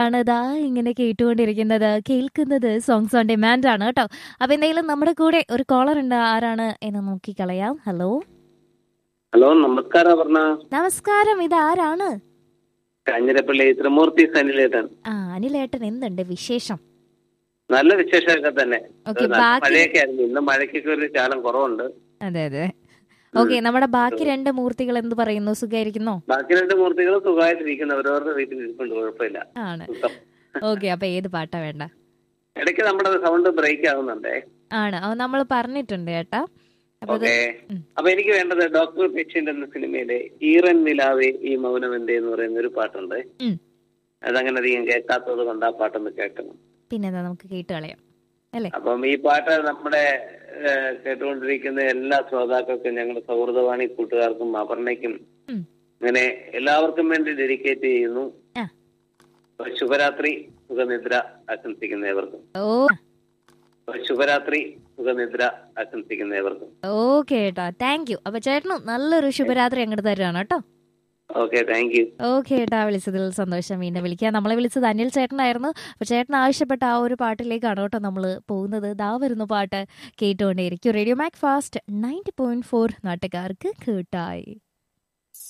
ആണ് ഇതാ ഇങ്ങനെ കേട്ടുകൊണ്ടിരിക്കുന്നത് കേൾക്കുന്നത് സോങ്സ് ഓൺ ഡിമാൻഡ് ആണ് കേട്ടോ അപ്പൊ എന്തെങ്കിലും നമ്മുടെ കൂടെ ഒരു കോളർ ഉണ്ട് ആരാണ് എന്ന് നോക്കി കളയാം ഹലോ ഹലോ നമസ്കാരം അപർണ നമസ്കാരം ഇത് ആരാണ് കാഞ്ഞിരപ്പള്ളി ത്രിമൂർത്തി സനിലേട്ടൻ ആ അനിലേട്ടൻ എന്തുണ്ട് വിശേഷം നല്ല വിശേഷമൊക്കെ തന്നെ ഓക്കെ നല്ല ബാക്കി മഴയൊക്കെ ആയിരുന്നു ഇന്ന് മഴയ്ക്കൊക്കെ ഒരു ശാലം കുറവുണ്ട് അതെ അതെ ഓക്കെ നമ്മുടെ ബാക്കി രണ്ട് മൂർത്തികൾ എന്ത് പറയുന്നു സുഖായിരിക്കുന്നോ ബാക്കി രണ്ട് മൂർത്തികൾ സുഖമായിട്ടിരിക്കുന്നു അവരവരുടെ വീട്ടിൽ ഇരിപ്പുണ്ട് കുഴപ്പമില്ല ആണ് സുഖം. ഓക്കെ അപ്പൊ ഏത് പാട്ടാ വേണ്ട ഇടയ്ക്ക് നമ്മുടെ സൗണ്ട് ബ്രേക്ക് ആവുന്നുണ്ടേ ആണ് അത് നമ്മൾ പറഞ്ഞിട്ടുണ്ട് ചേട്ടാ അപ്പൊ ഇത് ഓക്കെ ഉം. അപ്പൊ എനിക്ക് വേണ്ടത് ഡോക്ടർ പേഷ്യന്റ് എന്ന സിനിമയിലെ ഈറൻ നിലാവേ ഈ മൗനം എന്തേ എന്ന് പറയുന്ന ഒരു പാട്ടുണ്ട് ഉം. അതങ്ങനെ അധികം കേൾക്കാത്തത് കൊണ്ട് ആ പാട്ടൊന്ന് കേൾക്കണം പിന്നെന്താ നമുക്ക് കേട്ട് കളയാം അല്ലേ അപ്പം ഈ പാട്ട് നമ്മുടെ ഏഹ്, കേട്ടുകൊണ്ടിരിക്കുന്ന എല്ലാ ശ്രോതാക്കൾക്കും ഞങ്ങളുടെ സൗഹൃദവാണി കൂട്ടുകാർക്കും അപർണയ്ക്കും ഉം. അങ്ങനെ എല്ലാവർക്കും വേണ്ടി ഡെഡിക്കേറ്റ് ചെയ്യുന്നു ആ. അപ്പൊ ശുഭരാത്രി സുഖനിദ്ര ആശംസിക്കുന്ന ഏവർക്കും ഓ അപ്പൊ ശുഭരാത്രി സുഖനിദ്ര ആശംസിക്കുന്ന ഏവർക്കും ഓക്കെ ഏട്ടാ താങ്ക് യു അപ്പൊ ചേട്ടനും നല്ലൊരു ശുഭരാത്രി അങ്ങോട്ട് തരുവാണ് കേട്ടോ ഓക്കെ താങ്ക് യു ഓക്കെ ഏട്ടാ വിളിച്ചതിൽ സന്തോഷം വീണ്ടും വിളിക്കാം നമ്മളെ വിളിച്ചത് അനിൽ ചേട്ടനായിരുന്നു അപ്പൊ ചേട്ടൻ ആവശ്യപ്പെട്ട ആ ഒരു പാട്ടിലേക്കാണ് കേട്ടോ നമ്മൾ പോകുന്നത് ദാ വരുന്ന പാട്ട് കേട്ടുകൊണ്ടേയിരിക്കും radio Macfast ninety point four നാട്ടുകാർക്ക് കേട്ടായി